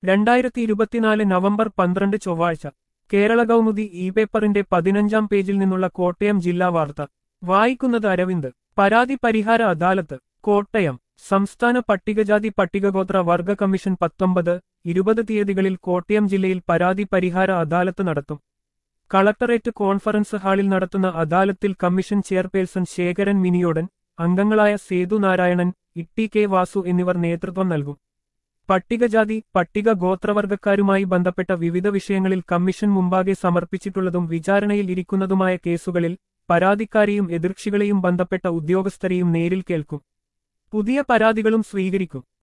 രണ്ടായിരത്തി ഇരുപത്തിനാല് നവംബർ പന്ത്രണ്ട് ചൊവ്വാഴ്ച കേരള കൗമുദി ഇ പേപ്പറിന്റെ പതിനഞ്ചാം പേജിൽ നിന്നുള്ള കോട്ടയം ജില്ലാ വാർത്ത വായിക്കുന്നത് അരവിന്ദ് പരാതി പരിഹാര അദാലത്ത് കോട്ടയം സംസ്ഥാന പട്ടികജാതി പട്ടികഗോത്ര വർഗ കമ്മീഷൻ പത്തൊമ്പത് ഇരുപത് തീയതികളിൽ കോട്ടയം ജില്ലയിൽ പരാതി പരിഹാര അദാലത്ത് നടത്തും കളക്ടറേറ്റ് കോൺഫറൻസ് ഹാളിൽ നടത്തുന്ന അദാലത്തിൽ കമ്മീഷൻ ചെയർപേഴ്സൺ ശേഖരൻ മിനിയോടൻ അംഗങ്ങളായ സേതു നാരായണൻ ഇട്ടി കെ വാസു എന്നിവർ നേതൃത്വം നൽകും പട്ടികജാതി പട്ടിക ഗോത്രവർഗക്കാരുമായി ബന്ധപ്പെട്ട വിവിധ വിഷയങ്ങളിൽ കമ്മീഷൻ മുമ്പാകെ സമർപ്പിച്ചിട്ടുള്ളതും വിചാരണയിൽ ഇരിക്കുന്നതുമായ കേസുകളിൽ പരാതിക്കാരെയും എതിർക്ഷികളെയും ബന്ധപ്പെട്ട ഉദ്യോഗസ്ഥരെയും നേരിൽ കേൾക്കും പുതിയ പരാതികളും സ്വീകരിക്കും